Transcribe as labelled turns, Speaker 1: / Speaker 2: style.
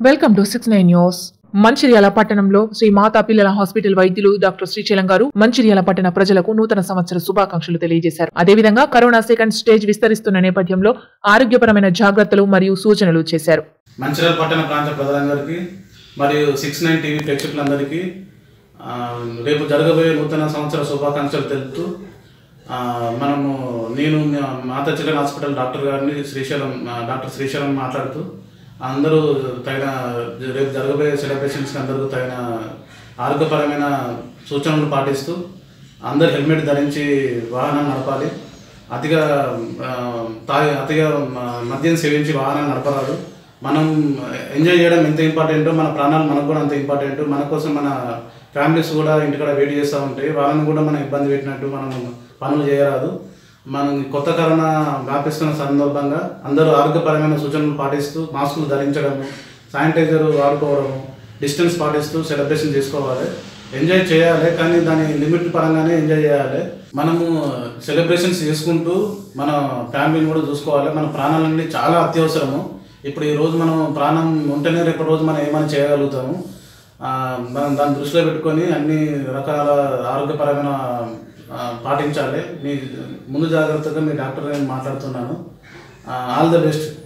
Speaker 1: welcome to six nine news Mancherial పట్టణంలో శ్రీ మాతా పిల్లల హాస్పిటల్ వైద్యులు డాక్టర్ శ్రీశైలం గారు మంచిర్యాల పట్టణ ప్రజలకు నూతన సంవత్సర శుభాకాంక్షలు తెలియజేశారు అదేవిధంగా కరోనా సెకండ్ స్టేజ్ విస్తరిస్తున్న నేపథ్యంలో ఆరోగ్యపరమైన జాగ్రత్తలు మరియు సూచనలు చేశారు
Speaker 2: మంచిర్యాల పట్టణ ప్రాంత ప్రజలందరికీ మరియు సిక్స్ నైన్ టీవీ ప్రేక్షకులందరికీ ఆ, రేపు జరగబోయే నూతన సంవత్సర శుభాకాంక్షలు తెలుపుతూ ఆ, మనము నేను మా- మాతా చిల్డ్రన్ హాస్పిటల్ డాక్టర్ గారిని శ్రీశైలం ఆ, డాక్టర్ శ్రీశైలం మాట్లాడుతూ అందరూ తగిన రేపు జరగబోయే సెలబ్రేషన్స్కి అందరూ తగిన ఆరోగ్యపరమైన సూచనలు పాటిస్తూ అందరు హెల్మెట్ ధరించి వాహనం నడపాలి అతిగా ఆ, తాగి అతిగా మ- మద్యం సేవించి వాహనం నడపరాదు మనం ఎంజాయ్ చేయడం ఎంత ఇంపార్టెంటో మన ప్రాణాలు మనకు కూడా అంత ఇంపార్టెంట్ మన కోసం మన ఫ్యామిలీస్ కూడా ఇంటికాడ వెయిట్ చేస్తూ ఉంటాయి వాళ్ళని కూడా మనం ఇబ్బంది పెట్టినట్టు మనం పనులు చేయరాదు మనం కొత్త కరోనా వ్యాపిస్తున్న సందర్భంగా అందరూ ఆరోగ్యపరమైన సూచనలు పాటిస్తూ మాస్కులు ధరించడము శానిటైజర్ వాడుకోవడము డిస్టెన్స్ పాటిస్తూ సెలబ్రేషన్ చేసుకోవాలి ఎంజాయ్ చేయాలి కానీ దాని లిమిట్ పరంగానే ఎంజాయ్ చేయాలి మనము సెలబ్రేషన్స్ చేసుకుంటూ మన ఫ్యామిలీని కూడా చూసుకోవాలి మన ప్రాణాలన్నీ చాలా అత్యవసరము ఇప్పుడు ఈ రోజు మనం ప్రాణం ఉంటేనే రేపటి రోజు మనం ఏమైనా చేయగలుగుతాము ఆ, మనం దాన్ని దృష్టిలో పెట్టుకొని అన్ని రకాల ఆరోగ్యపరమైన ఆ, పాటించాలి మీ ముందు జాగ్రత్తగా మీ డాక్టర్ నేను మాట్లాడుతున్నాను ఆల్ ద బెస్ట్